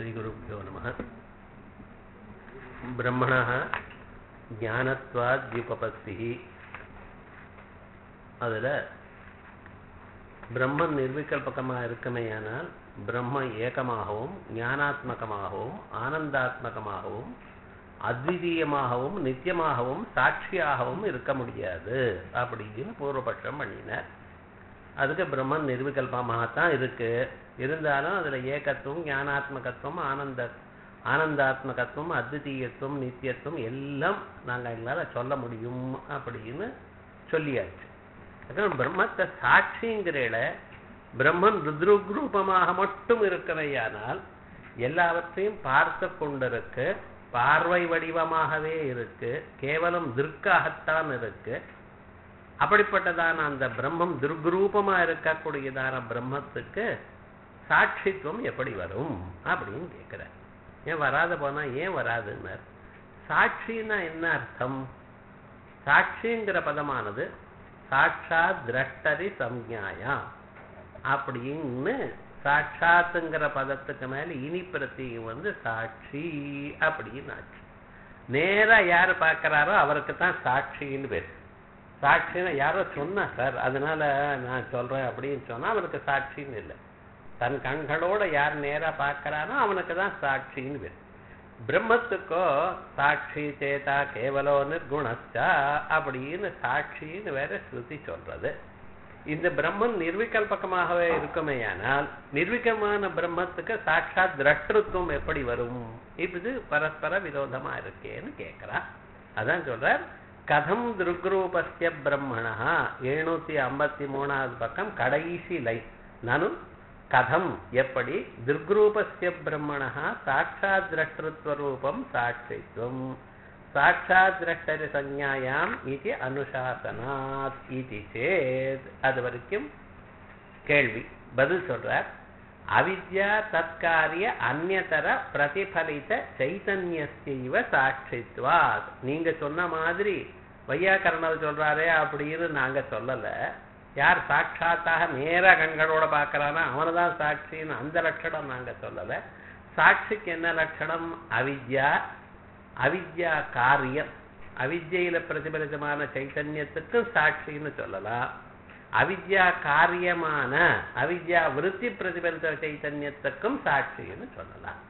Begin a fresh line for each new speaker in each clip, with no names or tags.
श्रीगुरुभ्यो नमः ब्रह्मणः ஞானத்வாத்யுபபத்திः அதில் பிரம்மன் நிர்விகல்பகமாக இருக்குமேயானால் பிரம்ம ஏகமாகவும் ஞானாத்மகமாகவும் ஆனந்தாத்மகமாகவும் அத்விதீயமாகவும் நித்தியமாகவும் சாட்சியாகவும் இருக்க முடியாது அப்படின்னு பூர்வபட்சம் பண்ணினார் அதுக்கு பிரம்மன் நிர்விகல்பமாகத்தான் இருக்கு இருந்தாலும் அதில் ஏகத்துவம் ஞானாத்மகத்துவம் ஆனந்த ஆனந்தாத்மகத்துவம் அத்விதீயத்துவம் நித்தியத்துவம் எல்லாம் நாங்கள் எங்களால் சொல்ல முடியும் அப்படின்னு சொல்லியாச்சு அதான் பிரம்மத்தை சாட்சிங்கிறல பிரம்மன் ருத்ருக்ரூபமாக மட்டும் இருக்கவையானால் எல்லாவற்றையும் பார்த்து கொண்டிருக்கு பார்வை வடிவமாகவே இருக்கு கேவலம் திருக்காகத்தான் இருக்கு அப்படிப்பட்டதான அந்த பிரம்மம் துர்குரூபமா இருக்கக்கூடியதான பிரம்மத்துக்கு சாட்சித்துவம் எப்படி வரும் அப்படின்னு கேட்கிற ஏன் வராத போனா ஏன் வராதுன்னார் சாட்சின்னா என்ன அர்த்தம் சாட்சிங்கிற பதமானது சாட்சாத் திரஷ்டரி சம்ஞாயா அப்படின்னு சாட்சாத்துங்கிற பதத்துக்கு மேல இனி பிரத்தியம் வந்து சாட்சி அப்படின்னு ஆச்சு நேரா யாரு பார்க்கறாரோ அவருக்கு தான் சாட்சின்னு பேர் சாட்சின்னு யாரோ சொன்னா சார் அதனால நான் சொல்றேன் அப்படின்னு சொன்னா அவனுக்கு சாட்சின்னு இல்லை தன் கண்களோட யார் நேரா பார்க்கறானோ அவனுக்கு தான் சாட்சின்னு பேர் பிரம்மத்துக்கோ சாட்சி சேதா கேவலோ நிர்குணஸ்டா அப்படின்னு சாட்சின்னு வேற ஸ்ருதி சொல்றது இந்த பிரம்மன் நிர்விகல்பகமாகவே இருக்குமேயானால் நிர்விகமான பிரம்மத்துக்கு சாட்சாத் திரஷ்டத்துவம் எப்படி வரும் இது பரஸ்பர விரோதமா இருக்கேன்னு கேட்கிறான் அதான் சொல்றார் கதம் திருக்ரூபஸ்ய பிரம்மணா எழுநூத்தி ஐம்பத்தி மூணாவது பக்கம் கடைசி லை நானும் கதம் எப்படி துர்க்ரூபஸ்ய பிரம்மணா சாட்சாத் திரஷ்டத்வரூபம் சாட்சித்வம் சாட்சாத் திரஷ்டரி சஞ்ஞாயாம் இது அனுசாசனாத் இது சேத் அது வரைக்கும் கேள்வி பதில் சொல்றார் அவித்யா தற்காரிய அந்நதர பிரதிபலித்த சைத்தன்யஸ்தீவ சாட்சித்வாத் நீங்க சொன்ன மாதிரி வையாக்கரணர் சொல்றாரே அப்படின்னு நாங்க சொல்லல யார் சாட்சாத்தாக நேர கண்களோட பார்க்கறானோ அவனை தான் சாட்சின்னு அந்த லட்சணம் நாங்க சொல்லல சாட்சிக்கு என்ன லட்சணம் அவித்யா அவித்யா காரியம் அவித்யில பிரதிபலிதமான சைத்தன்யத்துக்கும் சாட்சின்னு சொல்லலாம் அவித்யா காரியமான அவித்யா விருத்தி பிரதிபலித்த சைத்தன்யத்துக்கும் சாட்சின்னு சொல்லலாம்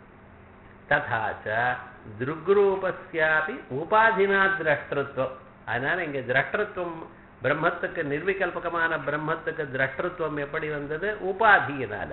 ததாச்ச திருக்ரூபஸ்யாபி உபாதினா திரஷ்டத்துவம் அதனால இங்க திரஷ்டத்துவம் பிரம்மத்துக்கு நிர்விகல்பகமான பிரம்மத்துக்கு திரஷ்டத்துவம் எப்படி வந்தது உபாதியினால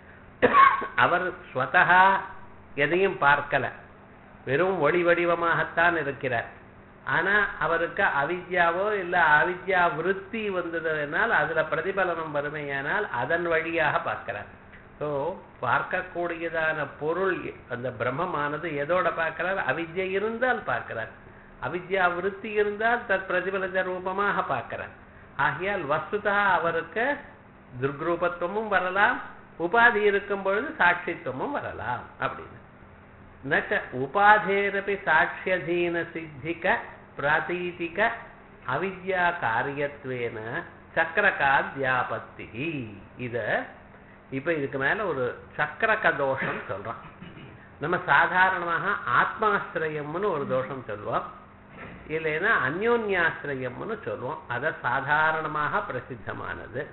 அவர் ஸ்வதகா எதையும் பார்க்கல வெறும் ஒளி வடிவமாகத்தான் இருக்கிறார் ஆனா அவருக்கு அவித்யாவோ இல்ல அவித்யா விருத்தி வந்ததுனால் அதுல பிரதிபலனம் வறுமையானால் அதன் வழியாக பார்க்கிறார் ஸோ பார்க்கக்கூடியதான பொருள் அந்த பிரம்மமானது எதோட பார்க்கிறார் அவித்யை இருந்தால் பார்க்கிறார் அவித்யா விருத்தி இருந்தால் தத் பிரதிபலித ரூபமாக பார்க்கிறார் ஆகையால் வஸ்துதா அவருக்கு துர்க்ரூபத்துவமும் வரலாம் உபாதி இருக்கும் பொழுது சாட்சித்துவமும் வரலாம் அப்படின்னு நச்ச உபாதேரப்பி சாட்சியதீன சித்திக பிராதீதிக அவித்யா காரியத்வேன சக்கரகாத்யாபத்தி இத இப்ப இதுக்கு மேல ஒரு சக்கரக தோஷம் சொல்றோம் நம்ம சாதாரணமாக ஆத்மாசிரயம்னு ஒரு தோஷம் சொல்லுவோம் இல்லைன்னா அந்யோன்யாசிரயம்னு சொல்லுவோம் அத சாதாரணமாக பிரசித்தமானது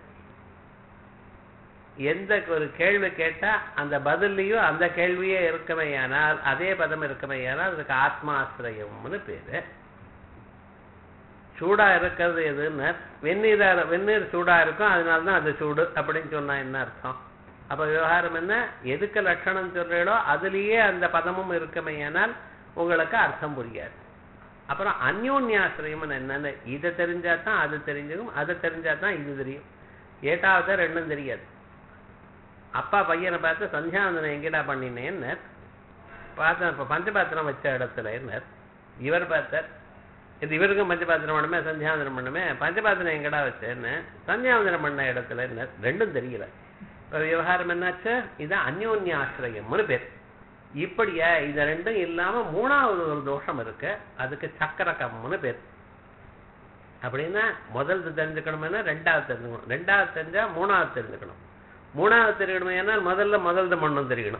எந்த ஒரு கேள்வி கேட்டா அந்த பதிலையும் அந்த கேள்வியே இருக்கமையானால் அதே பதம் இருக்கமையானால் அதுக்கு ஆத்மாசிரயம்னு பேரு சூடா இருக்கிறது எதுன்னு வெந்நீர் வெந்நீர் சூடா இருக்கும் அதனாலதான் அது சூடு அப்படின்னு சொன்னா என்ன அர்த்தம் அப்ப விவகாரம் என்ன எதுக்கு லட்சணம் சொல்றீங்களோ அதுலயே அந்த பதமும் இருக்குமையானால் உங்களுக்கு அர்த்தம் புரியாது அப்புறம் அந்யோன்யாசிரியம் என்னன்னு இதை தெரிஞ்சா தான் அது தெரிஞ்சுக்கும் அதை தெரிஞ்சா தான் இது தெரியும் ஏட்டாவத ரெண்டும் தெரியாது அப்பா பையனை பார்த்து சந்தியாவந்தனம் எங்கடா பண்ணினேன்னு பார்த்தேன் இப்போ பஞ்சபாத்திரம் வச்ச இடத்துல என்ன இவர் பார்த்தார் இது இவருக்கும் பஞ்சபாத்திரம் பண்ணுமே சந்தியாவந்தனம் பண்ணுமே பஞ்சபாத்திரம் எங்கடா வச்சேன்னு சந்தியாவந்தனம் பண்ண இடத்துல என்ன ரெண்டும் தெரியல இப்போ விவகாரம் என்னாச்சு இது அந்யோன்யாசிரயம்னு பேர் இப்படியா இது ரெண்டும் இல்லாம மூணாவது ஒரு தோஷம் இருக்கு அதுக்கு சக்கரகம்னு பேர் அப்படின்னா முதல்து தெரிஞ்சுக்கணும்னா ரெண்டாவது தெரிஞ்சுக்கணும் ரெண்டாவது தெரிஞ்சா மூணாவது தெரிஞ்சுக்கணும் மூணாவது தெரியணும் ஏன்னா முதல்ல முதல்து மண்ணும் தெரியணும்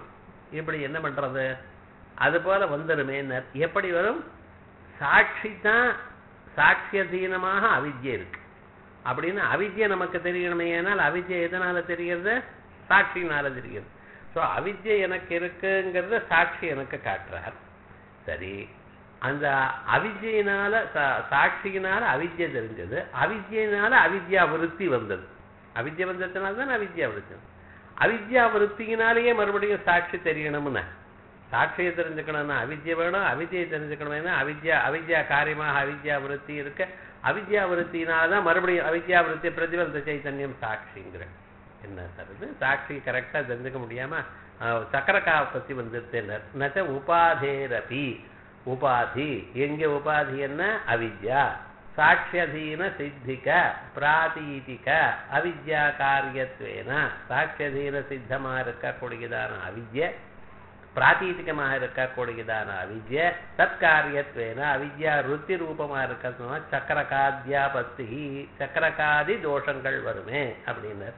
இப்படி என்ன பண்றது அது போல வந்துருமே எப்படி வரும் சாட்சி தான் சாட்சியதீனமாக அவித்யை இருக்கு அப்படின்னு அவித்யை நமக்கு தெரியணுமே ஏனால் அவித்யை எதனால தெரிகிறது சாட்சியினால தெரிகிறது ஸோ அவித்யை எனக்கு இருக்குங்கிறத சாட்சி எனக்கு காட்டுறார் சரி அந்த அவித்யினால சா- சாட்சியினால அவித்யை தெரிஞ்சது அவித்யினால அவித்யா விருத்தி வந்தது அவித்யை வந்ததுனால தான் அவித்யா விருத்தி வந்தது. அவித்யா விருத்தியினாலேயே மறுபடியும் சாட்சி தெரியணும்னு சாட்சியை தெரிஞ்சுக்கணும்னா அவித்யை வேணும் அவித்யை தெரிஞ்சுக்கணும்னா அவித்யா அவித்யா காரியமாக அவித்யா விருத்தி இருக்க அவித்யா விருத்தினால தான் மறுபடியும் அவித்யா விருத்தி பிரதிபந்த சைத்தன்யம் சாட்சிங்கிற என்ன சார் இது சாட்சி கரெக்டா தெரிஞ்சுக்க முடியாம அஹ், சக்கரக்காவை பத்தி வந்துருத்து நச்ச உபாதேரபி உபாதி எங்க உபாதி என்ன அவித்யா சாட்சியதீன சித்திக பிராதீதிக அவித்யா காரியத்வேன சாட்சியதீன சித்தமா இருக்கக்கூடியதான அவித்ய பிராதீதிகமாக இருக்கக்கூடியதான அவித்ய தற்காரியத்வேன அவித்யா ருத்தி ரூபமா இருக்கிறதுனால சக்கரகாத்யாபத்தி சக்கரகாதி தோஷங்கள் வருமே அப்படின்னு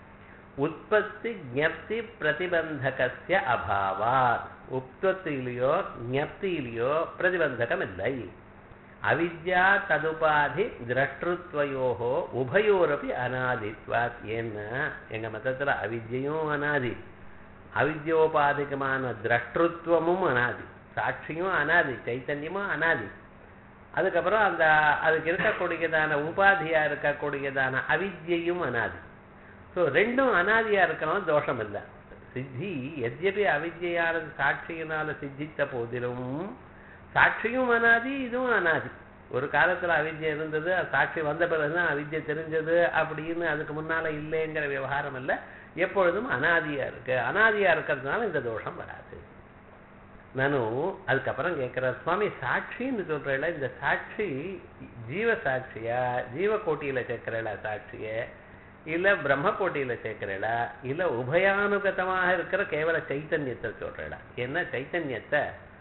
உற்பத்தி ஞப்தி பிரதிபந்தகஸ்ய அபாவாத் உற்பத்தியிலேயோ ஞப்தியிலேயோ பிரதிபந்தகம் இல்லை அவித்யா ததுபாதி திரஷ்டுத்வயோகோ உபயோரப்பி அனாதித்வாத் ஏன்னா எங்க மதத்துல அவித்யையும் அனாதி அவித்யோபாதிகமான திரஷ்டுத்வமும் அனாதி சாட்சியும் அனாதி சைத்தன்யமும் அனாதி அதுக்கப்புறம் அந்த அதுக்கு இருக்கக்கூடியதான உபாதியா இருக்கக்கூடியதான அவித்யையும் அனாதி ஸோ ரெண்டும் அனாதியா இருக்கணும் தோஷம் இல்லை சித்தி எத்யபி அவித்யானது சாட்சியினால சித்தித்த போதிலும் சாட்சியும் அனாதி இதுவும் அனாதி ஒரு காலத்துல அவித்யை இருந்தது அது சாட்சி வந்த பிறகுதான் அவித்யை தெரிஞ்சது அப்படின்னு அதுக்கு முன்னால இல்லைங்கிற விவகாரம் இல்லை எப்பொழுதும் அனாதியா இருக்கு அனாதியா இருக்கிறதுனால இந்த தோஷம் வராது நானும் அதுக்கப்புறம் கேட்கிற சுவாமி சாட்சின்னு சொல்றேல இந்த சாட்சி ஜீவ சாட்சியா ஜீவ கோட்டியில சேர்க்கிறல சாட்சிய இல்ல பிரம்ம கோட்டியில சேர்க்கிறல இல்ல உபயானுகதமாக இருக்கிற கேவல சைத்தன்யத்தை சொல்றல என்ன சைத்தன்யத்தை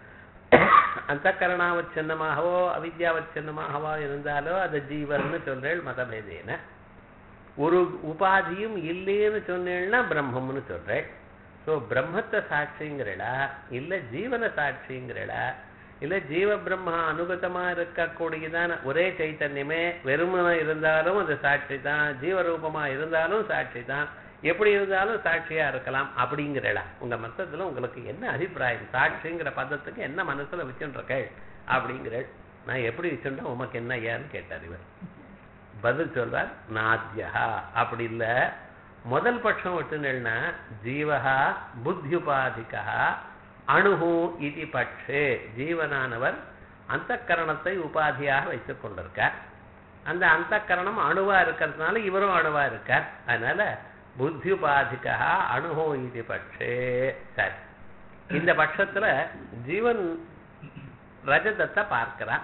அந்த கரணாவச்சின்னமாகவோ அவித்யாவச்சின்னமாகவோ இருந்தாலோ அது ஜீவன்னு சொல்றேள் மதபேதேன ஒரு உபாதியும் இல்லைன்னு சொன்னேன்னா பிரம்மம்னு சொல்றேன் ஸோ பிரம்மத்தை சாட்சிங்கிறடா இல்ல ஜீவன சாட்சிங்கிறடா இல்ல ஜீவ பிரம்மா அனுகதமா இருக்கக்கூடியதான ஒரே சைத்தன்யமே வெறுமனா இருந்தாலும் அது சாட்சி தான் ஜீவரூபமா இருந்தாலும் சாட்சி தான் எப்படி இருந்தாலும் சாட்சியா இருக்கலாம் அப்படிங்கிறடா உங்க மொத்தத்துல உங்களுக்கு என்ன அபிப்பிராயம் சாட்சிங்கிற பதத்துக்கு என்ன மனசுல வச்சுருக்கேள் அப்படிங்கிற நான் எப்படி வச்சுட்டா உமக்கு என்ன ஏன்னு கேட்டார் இவர் பதில் சொல்றார் நாத்யா அப்படி இல்ல முதல் பட்சம் விட்டுனா ஜீவகா புத்தியுபாதிகா அணுகு இது பட்சே ஜீவனானவர் அந்த கரணத்தை உபாதியாக வைத்துக் கொண்டிருக்கார் அந்த அந்த கரணம் அணுவா இருக்கிறதுனால இவரும் அணுவா இருக்கார் அதனால புத்தியுபாதிகா அணுகோ இது பட்சே சரி இந்த பட்சத்துல ஜீவன் ரஜதத்தை பார்க்கிறான்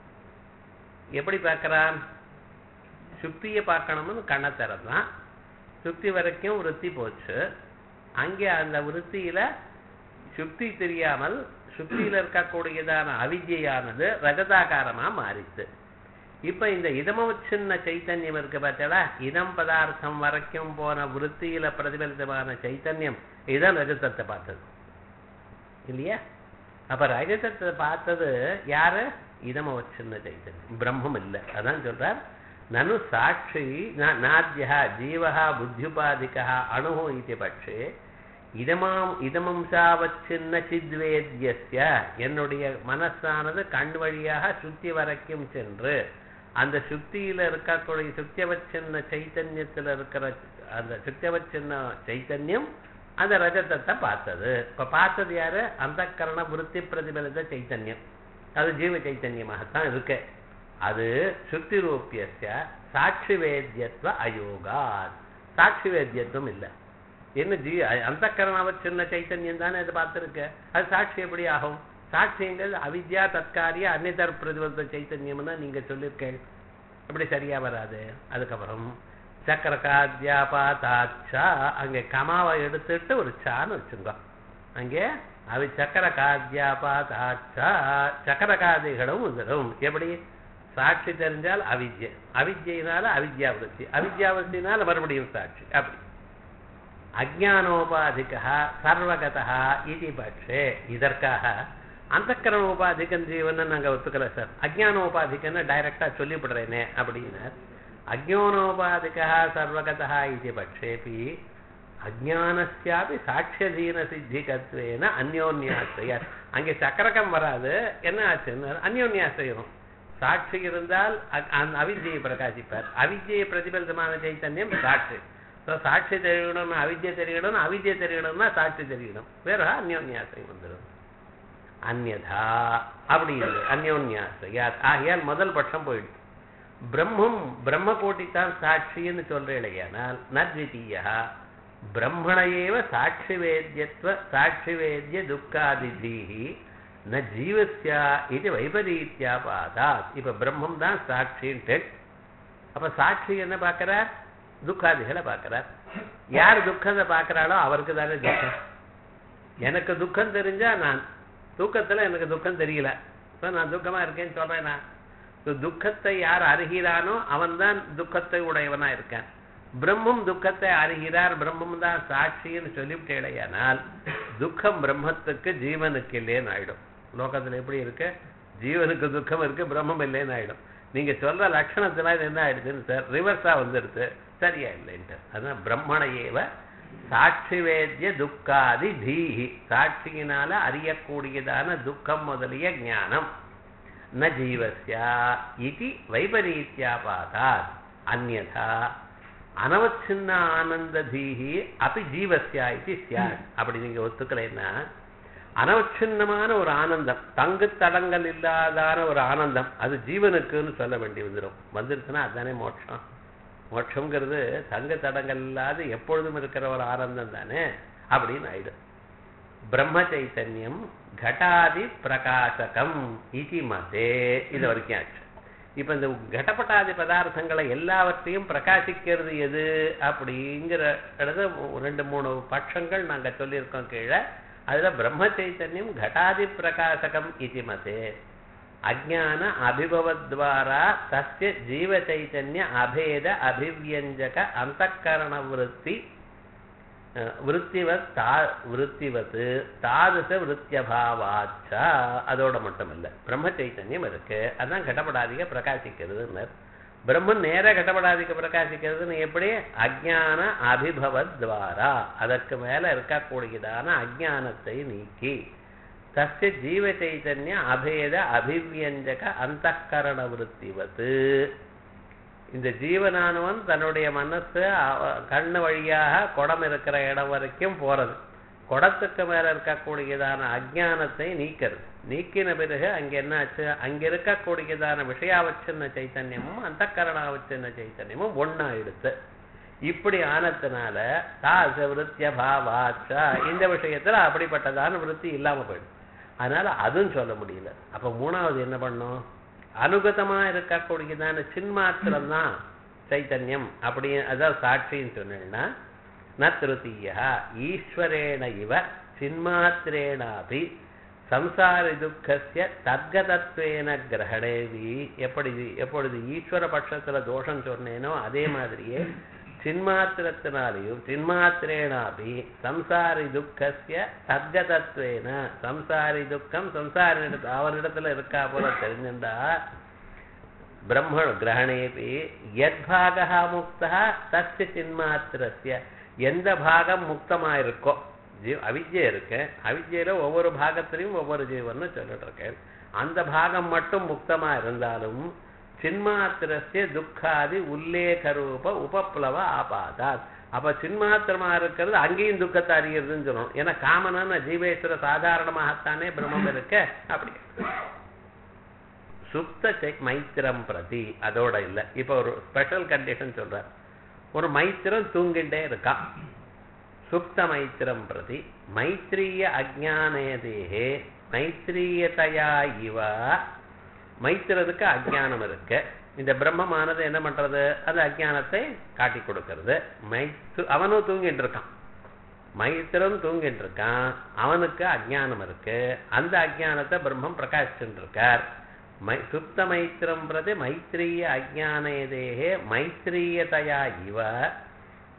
எப்படி பார்க்கறான் சுக்தியை பார்க்கணும்னு கண்ணை திறந்தான் சுக்தி வரைக்கும் விருத்தி போச்சு அங்கே அந்த விருத்தியில சுக்தி தெரியாமல் சுக்தியில இருக்கக்கூடியதான அவித்யானது ரஜதாகாரமா மாறிச்சு இப்ப இந்த இதமச்சின்ன சைத்தன்யம் இருக்கு பார்த்தா இதம் பதார்த்தம் வரைக்கும் போன விருத்தியில பிரதிபலிதமான சைத்தன்யம் இதான் ரஜதத்தை பார்த்தது இல்லையா அப்ப ரஜதத்தை பார்த்தது யாரு இதமவச்சின்ன சைத்தன்யம் பிரம்மம் இல்லை அதான் சொல்றார் நனு சாட்சி ந- நாத்யா ஜீவா புத்தியுபாதிகா அணு இது பட்சே இதமாம் இதமம்சாவச்சின்ன சித்வேத்யஸ்ய என்னுடைய மனசானது கண் வழியாக சுத்தி வரைக்கும் சென்று அந்த சுத்தியில இருக்கக்கூடிய சுத்தியவச்சின்ன சைத்தன்யத்துல இருக்கிற அந்த சுத்தியவச்சின்ன சைத்தன்யம் அந்த ரஜதத்தை பார்த்தது இப்ப பார்த்தது யாரு அந்த கரண விருத்தி பிரதிபலித சைத்தன்யம் அது ஜீவ சைத்தன்யமாகத்தான் இருக்கு அது சுத்தி ரூபியஸ்ய சாட்சி வேத்தியத்துவ அயோகாத் சாட்சி வேத்தியத்துவம் இல்லை என்ன ஜீ அந்த கரணாவச்சின்ன சைத்தன்யம் தானே அது பார்த்துருக்கு அது சாட்சி எப்படி ஆகும் சாட்சியங்கள் அவித்யா தற்காரிய அந்நிதர் பிரதிபலித்த சைத்தன்யம்னா நீங்க சொல்லியிருக்கேன் அப்படி சரியா வராது அதுக்கப்புறம் சக்கரகாத்யாபாதாச்சா அங்கே கமாவை எடுத்துட்டு ஒரு சான்னு வச்சுங்க அங்கே அவி சக்கரகாத்யாபாதாச்சா சக்கரகாதிகளும் வந்துடும் எப்படி சாட்சி தெரிஞ்சால் அவித்யை அவித்யினால அவித்யாவிருத்தி அவித்யாவிருத்தினால மறுபடியும் சாட்சி அப்படி அஜானோபாதிகா சர்வகதா இது பட்சே இதற்காக அந்தக்கரணோபாதிகன் ஜீவன் நாங்க ஒத்துக்கல சார் அஜானோபாதிகன்னு டைரக்டா சொல்லிவிடுறேனே அப்படின்னு அஜானோபாதிகா சர்வகதா இது பட்சேபி அஜானஸ்யாபி சாட்சியதீன சித்திகத்வேன அந்யோன்யாசிரிய அங்கே சக்கரகம் வராது என்ன ஆச்சுன்னு அந்யோன்யாசிரியம் சாட்சி இருந்தால் அ- அந்த அவித்யை பிரகாசிப்பார் அவித்யை பிரதிபலிதமான சைத்தன்யம் சாட்சி ஸோ சாட்சி தெரியணும்னு அவித்யை தெரியணும் அவித்யை தெரியணும்னா சாட்சி தெரியணும் வேற அந்யோன்யாசிரியம் வந்துடும் அந்யதா அப்படி இல்லை அந்யோன்யாசிரியா ஆகையால் முதல் பட்சம் போயிடுச்சு பிரம்மம் பிரம்ம கோட்டித்தான் சாட்சின்னு சொல்றேடையானால் நத்விதீயா பிரம்மண ஏவ சாட்சி வேத்யத்வ சாட்சி வேத்ய துக்காதிதீஹி ந ஜீவஸ்யா இது வைபரீத்யாபாதா இப்ப பிரம்மம் தான் சாட்சின்ட்டு அப்ப சாட்சி என்ன பார்க்கிறார் துக்காதிகளை பார்க்கிறார் யார் துக்கத்தை பார்க்கறாளோ அவருக்கு தானே துக்கம் எனக்கு துக்கம் தெரிஞ்சா நான் தூக்கத்துல எனக்கு துக்கம் தெரியல So, நான் துக்கமா இருக்கேன்னு சொல்றேன் நான் So, துக்கத்தை யார் அறிகிறானோ அவன்தான் துக்கத்தை உடையவனா இருக்கான் பிரம்மம் துக்கத்தை அறிகிறார் பிரம்மம் தான் சாட்சின்னு சொல்லிவிட்டேடையானால் துக்கம் பிரம்மத்துக்கு ஜீவனுக்கு இல்லைன்னு ஆயிடும் லோகத்துல எப்படி இருக்கு ஜீவனுக்கு துக்கம் இருக்கு பிரம்மம் இல்லைன்னு ஆயிடும் நீங்க சொல்ற லட்சணத்துல இது என்ன ஆயிடுதுன்னு சார் ரிவர்ஸா வந்துடுது சரியா இல்லைன்ட்டு அதான் பிரம்மண ஏவ சாட்சி வேத்திய துக்காதி தீஹி சாட்சியினால அறியக்கூடியதான துக்கம் முதலிய ஞானம் ந ஜீவஸ்யா இது வைபரீத்யாபாதாத் அந்யதா அனவச்சின்ன ஆனந்த தீஹி அப்படி ஜீவஸ்யா இது சியாத் அப்படி நீங்க ஒத்துக்கலைன்னா அனவச்சின்னமான ஒரு ஆனந்தம் தங்கு தடங்கள் இல்லாதான ஒரு ஆனந்தம் அது ஜீவனுக்குன்னு சொல்ல வேண்டி வந்துடும் வந்துருச்சுன்னா அதுதானே மோட்சம் மோட்சங்கிறது தங்க தடங்கள் இல்லாத எப்பொழுதும் இருக்கிற ஒரு ஆனந்தம் தானே அப்படின்னு ஆயிடும் பிரம்ம சைத்தன்யம் கட்டாதி பிரகாசகம் இதி மதே இது வரைக்கும் ஆச்சு இப்ப இந்த கடப்பட்டாதி பதார்த்தங்களை எல்லாவற்றையும் பிரகாசிக்கிறது எது அப்படிங்கிற இடத்துல ரெண்டு மூணு பட்சங்கள் நாங்க சொல்லியிருக்கோம் கீழே அதுல பிரம்ம சைத்தன்யம் கட்டாதி பிரகாசகம் இதி மதே அஜான அபிபவத்வாரா தஸ்ய ஜீவ சைத்தன்ய அபேத அபிவியஞ்சக அந்தக்கரண விருத்தி அஹ், விருத்திவத் தா விருத்திவத் தாதுச விருத்தியபாவாச்ச அதோட மட்டும் இல்ல பிரம்ம சைத்தன்யம் இருக்கு அதான் கடப்படாதிக பிரகாசிக்கிறதுன்னு பிரம்மன் நேர கடப்படாதிக்க பிரகாசிக்கிறதுன்னு எப்படி அஜான அபிபவத் துவாரா அதற்கு மேல இருக்கக்கூடியதான அஜானத்தை நீக்கி தஸ்ய ஜீவ சைத்தன்ய அபேத அபிவியஞ்சக அந்தக்கரண விருத்திவத்து இந்த ஜீவனானவன் தன்னுடைய மனசு அவ- கண்ணு வழியாக குடம் இருக்கிற இடம் வரைக்கும் போறது குடத்துக்கு மேல இருக்கக்கூடியதான அஜ்ஞானத்தை நீக்கிறது நீக்கின பிறகு அங்க என்னாச்சு அங்க இருக்கக்கூடியதான விஷயாவச்சின்ன சைத்தன்யமும் அந்த கரணாவச்சின்ன சைத்தன்யமும் ஒண்ணா எடுத்து இப்படி ஆனதுனால தாச விருத்திய பாவாச்சா இந்த விஷயத்துல அப்படிப்பட்டதான விருத்தி இல்லாம போயிடும் அதனால அதுவும் சொல்ல முடியல அப்ப மூணாவது என்ன பண்ணும் அனுகதமா இருக்கக்கூடியதான சின்மாத்திரம் தான் சைத்தன்யம் அப்படி அதான் சாட்சின்னு சொன்னேன்னா ந திருத்தீயா ஈஸ்வரேண இவ சின்மாத்திரேனாபி சம்சாரி துக்கசிய தத்கதத்வேன கிரகணேவி எப்படி எப்பொழுது ஈஸ்வர பட்சத்துல தோஷம் சொன்னேனோ அதே மாதிரியே சின்மாத்திரத்தினாலையும் சின்மாத்திரேனாபி சம்சாரி துக்கசிய தத்கதத்வேன சம்சாரி துக்கம் சம்சாரி அவனிடத்துல இருக்கா போல தெரிஞ்சுண்டா பிரம்ம கிரகணேபி யத்பாகா முக்தா தஸ்ய சின்மாத்திரஸ்ய எந்த பாகம் முக்தமா இருக்கோ ஜீவ அவித்யை இருக்கு அவித்யில ஒவ்வொரு பாகத்திலையும் ஒவ்வொரு ஜீவன்னு சொல்லிட்டு இருக்கேன் அந்த பாகம் மட்டும் முக்தமா இருந்தாலும் சின்மாத்திரஸ்ய துக்காதி உல்லேக ரூப உபப்ளவ ஆபாதாத் அப்ப சின்மாத்திரமா இருக்கிறது அங்கேயும் துக்கத்தை அறிகிறதுன்னு சொல்லணும் ஏன்னா காமனான ஜீவேஸ்வர சாதாரணமாகத்தானே பிரம்மம் இருக்க அப்படி சுப்த செக் மைத்திரம் பிரதி அதோட இல்ல இப்ப ஒரு ஸ்பெஷல் கண்டிஷன் சொல்றார் ஒரு மைத்திரம் தூங்கிட்டே இருக்கான் சுப்த மைத்திரம் பிரதி மைத்ரீய அஜானேதேகே மைத்ரீயதையா இவ மைத்திரதுக்கு அஜானம் இருக்கு இந்த பிரம்மமானது என்ன பண்றது அது அஜானத்தை காட்டி கொடுக்கிறது மைத்து அவனும் தூங்கிட்டு இருக்கான் மைத்திரம் தூங்கிட்டு இருக்கான் அவனுக்கு அஜானம் இருக்கு அந்த அஜானத்தை பிரம்மம் பிரகாசிச்சுட்டு இருக்கார் மை சுப்த மைத்திரம் பிரதி மைத்ரீய அஜானேதேகே மைத்ரீயதையா இவ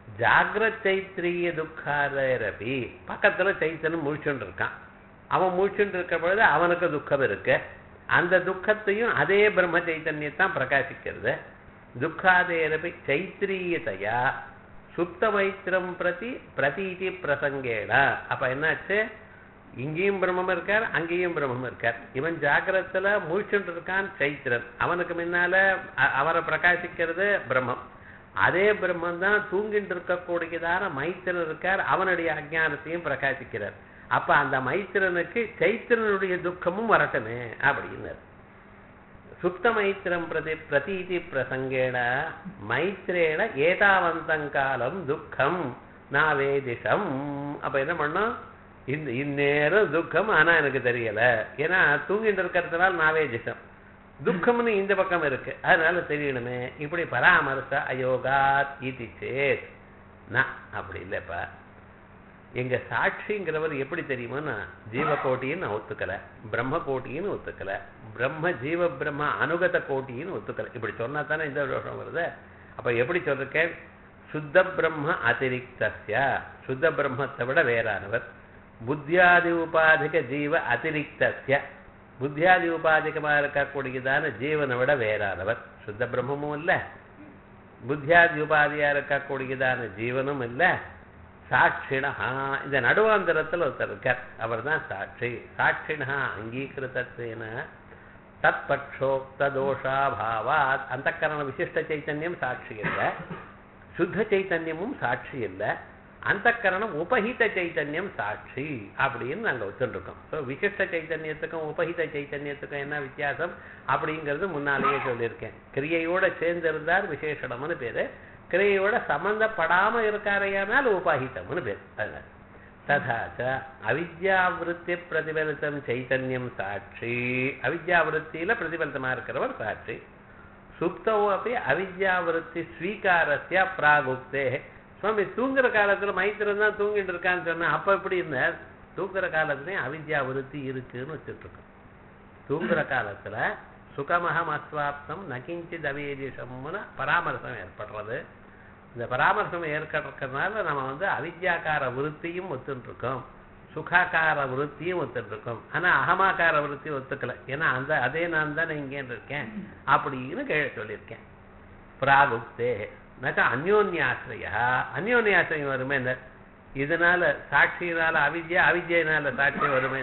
ஜாகிரத் சைத்திரிய துக்காதரபி பக்கத்துல சைத்தனும் முழிச்சுட்டு இருக்கான் அவன் முழிச்சுட்டு இருக்க பொழுது அவனுக்கு துக்கம் இருக்கு அந்த துக்கத்தையும் அதே பிரம்ம சைத்தன்யத்தான் பிரகாசிக்கிறது துக்காதேரபி சைத்திரியதையா சுப்த மைத்திரம் பிரதி பிரதீதி பிரசங்கேட அப்ப என்னாச்சு இங்கேயும் பிரம்மம் இருக்கார் அங்கேயும் பிரம்மம் இருக்கார் இவன் ஜாகிரத்துல முழிச்சுட்டு இருக்கான் சைத்திரன் அவனுக்கு முன்னால அ- அவரை பிரகாசிக்கிறது பிரம்மம் அதே பிரம்மம் தான் தூங்கிட்டு இருக்கக்கூடியதான மைத்திரன் இருக்கார் அவனுடைய அஜ்ஞானத்தையும் பிரகாசிக்கிறார் அப்ப அந்த மைத்திரனுக்கு சைத்திரனுடைய துக்கமும் வரட்டுமே அப்படின்னாரு சுப்த மைத்திரம் பிரதி பிரதீதி பிரசங்கேன மைத்ரேண ஏதாவந்தங்காலம் துக்கம் நாவேதிஷம் அப்ப என்ன பண்ணோம் இந்த இந்நேரம் துக்கம் ஆனா எனக்கு தெரியல ஏன்னா தூங்கிட்டு இருக்கிறதுனால நாவேதிஷம் துக்கம்னு இந்த பக்கம் இருக்கு அதனால தெரியணுமே இப்படி பராமரிச அயோகாத் இது சேத் நான் அப்படி இல்லைப்பா எங்க சாட்சிங்கிறவர் எப்படி தெரியுமான்னா ஜீவகோட்டின்னு ஒத்துக்கல பிரம்ம கோட்டின்னு ஒத்துக்கல பிரம்ம ஜீவ பிரம்ம அனுகத கோட்டின்னு ஒத்துக்கல இப்படி சொன்னா தானே இந்த தோஷம் வருது அப்ப எப்படி சொல்றேன் சுத்த பிரம்ம அதிரிக்தஸ்ய சுத்த பிரம்மத்தை விட வேறானவர் புத்தியாதி உபாதிக ஜீவ அதிரிக்தஸ்ய புத்தியாதி உபாதிகமா இருக்கக்கூடியதான ஜீவனை விட வேறானவர் சுத்த பிரம்மமும் இல்ல புத்தியாதி உபாதியா இருக்கக்கூடியதான ஜீவனும் இல்ல சாட்சிணா இந்த நடுவாந்தரத்தில் ஒருத்தர் இருக்கார் அவர் தான் சாட்சி சாட்சிணா அங்கீகிருத்தேன தத்பட்சோக்த தோஷாபாவாத் அந்த கரண விசிஷ்ட சைத்தன்யம் சாட்சி இல்லை சுத்த சைத்தன்யமும் சாட்சி இல்லை அந்த கரணம் உபஹித சைத்தன்யம் சாட்சி அப்படின்னு நாங்க வச்சுருக்கோம் ஸோ விசிஷ்ட சைத்தன்யத்துக்கும் உபஹித சைத்தன்யத்துக்கும் என்ன வித்தியாசம் அப்படிங்கிறது முன்னாலேயே சொல்லியிருக்கேன் கிரியையோட சேர்ந்து இருந்தார் விசேஷணம்னு பேரு கிரியையோட சம்பந்தப்படாம இருக்காரையானால் உபாஹிதம்னு பேர் அதனால ததாச்ச அவித்யாவிருத்தி பிரதிபலித்தம் சைத்தன்யம் சாட்சி அவித்யாவிருத்தியில பிரதிபலித்தமா இருக்கிறவர் சாட்சி சுப்தோ அப்படி அவித்யாவிருத்தி ஸ்வீகாரஸ்ய பிராகுப்தே சுவாமி தூங்குற காலத்துல மைத்திரன் தான் தூங்கிட்டு இருக்கான்னு சொன்னா அப்ப எப்படி இருந்தார் தூங்குற காலத்துலயும் அவித்யா விருத்தி இருக்குன்னு வச்சுட்டு இருக்கோம் தூங்குற காலத்துல சுகமகம் அஸ்வாப்தம் நகிஞ்சி தவேதிஷம்னு பராமர்சம் ஏற்படுறது இந்த பராமர்சம் ஏற்படுறதுனால நம்ம வந்து அவித்யாக்கார விருத்தியும் ஒத்துட்டு இருக்கோம் சுகாக்கார விருத்தியும் ஒத்துட்டு இருக்கோம் ஆனா அகமாக்கார விருத்தி ஒத்துக்கல ஏன்னா அந்த அதே நான் தானே இங்கே இருக்கேன் அப்படின்னு கேள்வி சொல்லியிருக்கேன் பிராகுப்தே நச்ச அந்யோன்யாசிரியா அந்யோன்யாசிரியம் வருமே இதனால சாட்சியினால அவித்யா அவித்யினால சாட்சி வருமே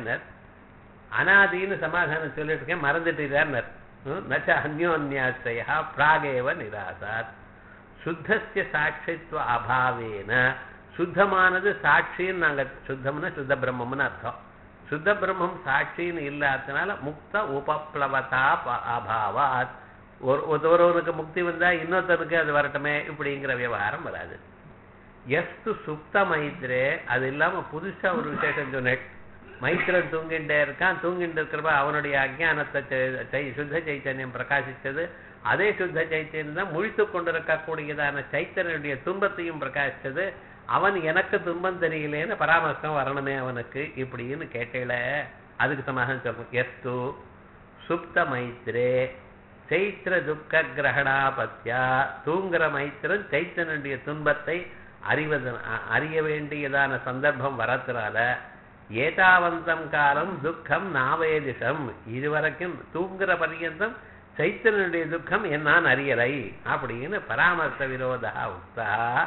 அனாதின்னு சமாதானம் சொல்லிட்டு இருக்கேன் மறந்துட்டுதார் நச்ச அந்யோன்யாசிரியா பிராகேவ நிராசாத் சுத்தஸ்ய சாட்சித்துவ அபாவேன சுத்தமானது சாட்சின்னு நாங்க சுத்தம்னா சுத்த பிரம்மம்னு அர்த்தம் சுத்த பிரம்மம் சாட்சின்னு இல்லாததுனால முக்த உபப்ளவதா ப- அபாவாத் ஒரு ஒருவருக்கு முக்தி வந்தா இன்னொருத்தருக்கு அது வரட்டுமே இப்படிங்கிற விவகாரம் வராது எஸ்து சுப்த மைத்ரே அது இல்லாம புதுசா ஒரு விசேஷம் சொன்னேன் மைத்திரன் தூங்கிட்டே இருக்கான் தூங்கிட்டு இருக்கிறப்ப அவனுடைய அஜ்ஞானத்தை செ- செய்- சுத்த சைத்தன்யம் பிரகாசித்தது அதே சுத்த சைத்தன்யம் தான் முழித்து கொண்டிருக்கக்கூடியதான சைத்தன்யனுடைய துன்பத்தையும் பிரகாசித்தது அவன் எனக்கு துன்பம் தெரியலேன்னு பராமர்சம் வரணுமே அவனுக்கு இப்படின்னு கேட்டேல அதுக்கு சமாதானம் சொல்றோம் எஸ்து சுப்த மைத்ரே சைத்திர துக்க கிரகணாபத்யா தூங்குற மைத்திரன் சைத்தனுடைய துன்பத்தை அறிவது அ- அறிய வேண்டியதான சந்தர்ப்பம் வரத்தினால ஏதாவந்தம் காலம் துக்கம் நாவேதிஷம் இதுவரைக்கும் தூங்குற பர்யந்தம் சைத்தனுடைய துக்கம் என்னான் அறியலை அப்படின்னு பராமர்ச விரோதா உக்தா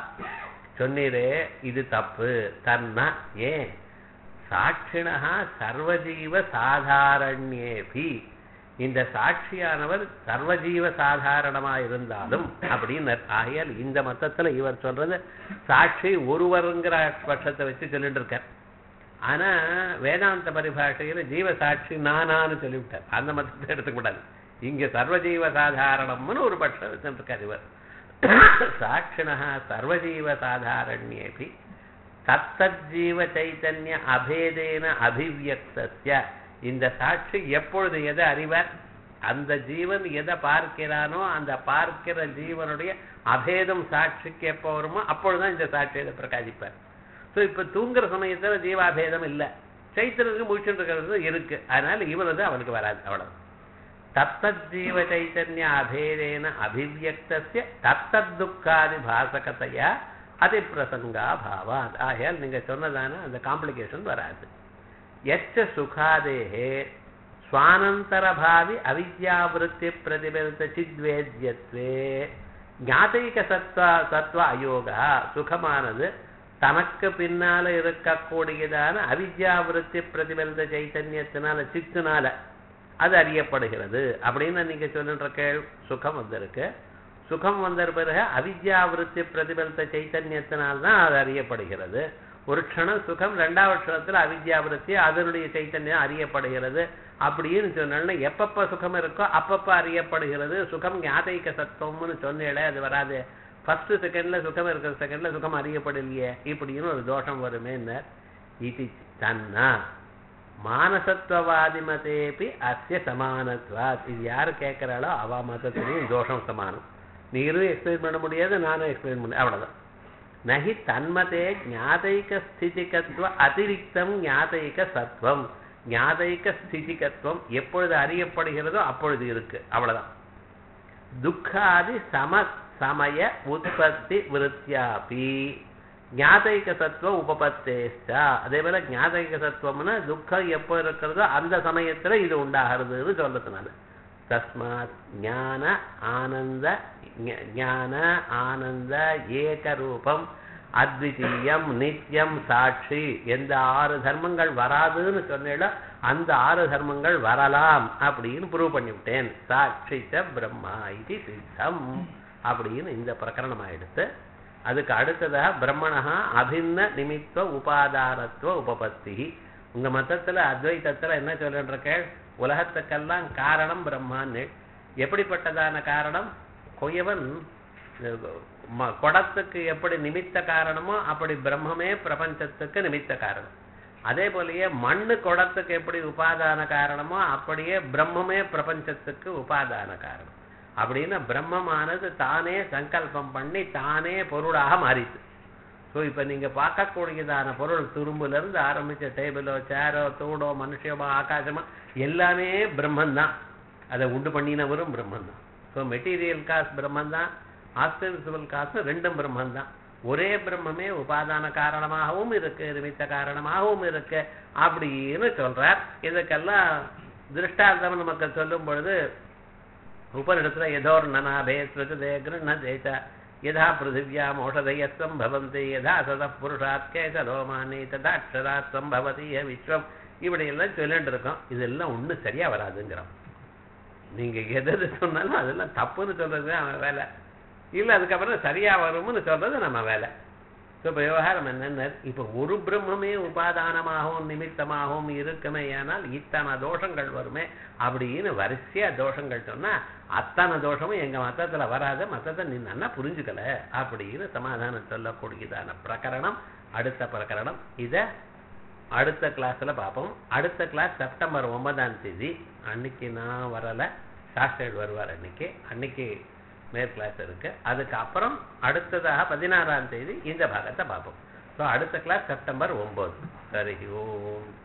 சொன்னீரே இது தப்பு தன்னா ஏன் சாட்சிணா சர்வஜீவ சாதாரண்யேபி இந்த சாட்சியானவர் சர்வஜீவ சாதாரணமா இருந்தாலும் அப்படின்னு ஆகையால் இந்த மத்தத்துல இவர் சொல்றது சாட்சி ஒருவருங்கிற பட்சத்தை வச்சு சொல்லிட்டு இருக்கார் ஆனா வேதாந்த பரிபாஷையில ஜீவ சாட்சி நானான்னு சொல்லிவிட்டார் அந்த மத்தத்தை எடுத்துக்க கூடாது இங்க சர்வஜீவ சாதாரணம்னு ஒரு பட்சம் வச்சுட்டு இருக்கார் இவர் சாட்சிணா சர்வஜீவ சாதாரண்யேபி தத்தஜீவ சைத்தன்ய அபேதேன அபிவியக்தஸ்ய இந்த சாட்சி எப்பொழுது எதை அறிவார் அந்த ஜீவன் எதை பார்க்கிறானோ அந்த பார்க்கிற ஜீவனுடைய அபேதம் சாட்சிக்கு எப்போ வருமோ அப்பொழுதுதான் இந்த சாட்சியை பிரகாசிப்பார் ஸோ இப்ப தூங்குற சமயத்துல ஜீவாபேதம் இல்லை சைத்தனுக்கு முடிச்சுட்டு இருக்கிறது இருக்கு அதனால இவனது அவனுக்கு வராது அவ்வளவு தத்தஜீவ சைத்தன்ய அபேதேன அபிவியக்தஸ்ய தத்தத் துக்காதி பாசகதையா அதிப்பிரசங்கா பாவாத் ஆகையால் நீங்க சொன்னதான அந்த காம்ப்ளிகேஷன் வராது எச்ச சுகாதேகே ஸ்வானந்தரபாவி அவித்யாவிருத்தி பிரதிபலித்த சித்வேத்யத்வே ஞாதைக சத்வ சத்வ அயோகா சுகமானது தனக்கு பின்னால இருக்கக்கூடியதான அவித்யாவிருத்தி பிரதிபலித்த சைத்தன்யத்தினால சித்துனால அது அறியப்படுகிறது அப்படின்னு நீங்க சொல்லுன்ற கேள் சுகம் வந்திருக்கு சுகம் வந்த பிறகு அவித்யாவிருத்தி பிரதிபலித்த சைத்தன்யத்தினால்தான் அது அறியப்படுகிறது ஒரு க்ஷணம் சுகம் ரெண்டாவது க்ஷணத்துல அவித்யாவிருத்தி அதனுடைய சைத்தன்யம் அறியப்படுகிறது அப்படின்னு சொன்னா எப்பப்ப சுகம் இருக்கோ அப்பப்ப அறியப்படுகிறது சுகம் ஞாதைக்க சத்துவம்னு சொன்னேளே அது வராது ஃபர்ஸ்ட் செகண்ட்ல சுகம் இருக்கிற செகண்ட்ல சுகம் அறியப்படலையே இப்படின்னு ஒரு தோஷம் வருமேன்னு இது தன்னா மானசத்துவவாதிமதேபி அஸ்ய சமானத்வாத் இது யாரு கேட்கிறாளோ அவ மதத்திலையும் தோஷம் சமானம் நீரும் எக்ஸ்பிளைன் பண்ண முடியாது நானும் எக்ஸ்பிளைன் பண்ண அவ்வளவுதான் நகி தன்மதே ஞாதைக ஸ்திதிகத்துவ அதிரிக்தம் ஞாதைக சத்வம் ஞாதைக ஸ்திதிகத்துவம் எப்பொழுது அறியப்படுகிறதோ அப்பொழுது இருக்கு அவ்வளவுதான் துக்காதி சம சமய உற்பத்தி விருத்தியாபி ஞாதைக சத்துவம் உபபத்தேஷ்டா அதே போல ஞாதைக சத்துவம்னா துக்கம் எப்போ இருக்கிறதோ அந்த சமயத்துல இது உண்டாகிறதுன்னு சொல்றதுனால தஸ்மாத் ஞான ஆனந்த ஞான ஆனந்த ஏகரூபம் அத்விதீயம் நித்தியம் சாட்சி எந்த ஆறு தர்மங்கள் வராதுன்னு சொன்னேடோ அந்த ஆறு தர்மங்கள் வரலாம் அப்படின்னு ப்ரூவ் பண்ணிவிட்டேன் சாட்சிச்ச பிரம்மா இது சித்தம் அப்படின்னு இந்த பிரகரணமா எடுத்து அதுக்கு அடுத்ததாக பிரம்மணா அபின்ன நிமித்துவ உபாதானத்துவ உபபத்தி உங்க மதத்துல அத்வைத்தத்துல என்ன சொல்லிருக்க உலகத்துக்கெல்லாம் காரணம் பிரம்மான்னு எப்படிப்பட்டதான காரணம் கொயவன் குடத்துக்கு எப்படி நிமித்த காரணமோ அப்படி பிரம்மமே பிரபஞ்சத்துக்கு நிமித்த காரணம் அதே போலயே மண்ணு குடத்துக்கு எப்படி உபாதான காரணமோ அப்படியே பிரம்மமே பிரபஞ்சத்துக்கு உபாதான காரணம் அப்படின்னு பிரம்மமானது தானே சங்கல்பம் பண்ணி தானே பொருளாக மாறிது ஸோ இப்போ நீங்க பார்க்கக்கூடியதான பொருள் துரும்புல இருந்து ஆரம்பிச்ச டேபிளோ சேரோ தூடோ மனுஷமோ ஆகாசமோ எல்லாமே பிரம்மன் தான் அதை உண்டு பண்ணினவரும் பிரம்மன் தான் ஸோ மெட்டீரியல் காசு பிரம்மன் தான் ஆஸ்பிரிச்சுவல் காசு ரெண்டும் பிரம்மன் தான் ஒரே பிரம்மமே உபாதான காரணமாகவும் இருக்கு நிமித்த காரணமாகவும் இருக்கு அப்படின்னு சொல்றார் இதுக்கெல்லாம் திருஷ்டாந்தம் நமக்கு சொல்லும் பொழுது உபனிடத்துல யதோர்ணனாபே ஸ்ருததே கிருண்ணதேச்ச யதா பிருத்திவியாம் ஓஷதயஸ்வம் பவந்தி யதா சத புருஷாத் கேசலோமானி ததாட்சராத் சம்பவதி விஸ்வம் இப்படி எல்லாம் சொல்லிட்டு இருக்கோம் இதெல்லாம் ஒண்ணும் சரியா வராதுங்கிறோம் நீங்க எது எது சொன்னாலும் அதெல்லாம் தப்புன்னு சொல்றது அவன் வேலை இல்ல அதுக்கப்புறம் சரியா வரும்னு சொல்றது நம்ம வேலை ஸோ இப்போ விவகாரம் என்னென்ன இப்போ ஒரு பிரம்மமே உபாதானமாகவும் நிமித்தமாகவும் இருக்குமே ஆனால் இத்தனை தோஷங்கள் வருமே அப்படின்னு வரிசையா தோஷங்கள் சொன்னா அத்தனை தோஷமும் எங்க மத்தத்துல வராத மத்தத்தை நீ நல்லா புரிஞ்சுக்கல அப்படின்னு சமாதானம் சொல்லக்கூடியதான பிரகரணம் அடுத்த பிரகரணம் இத அடுத்த கிளாஸ்ல பார்ப்போம் அடுத்த கிளாஸ் செப்டம்பர் ஒன்பதாம் தேதி அன்னைக்கு நான் வரல சாஸ்திரர் வருவார் அன்னைக்கு அன்னைக்கு மேல் கிளாஸ் இருக்கு அதுக்கு அப்புறம் அடுத்ததாக பதினாறாம் தேதி இந்த பாகத்தை பார்ப்போம் ஸோ அடுத்த கிளாஸ் செப்டம்பர் ஒன்பது சரி ஓம்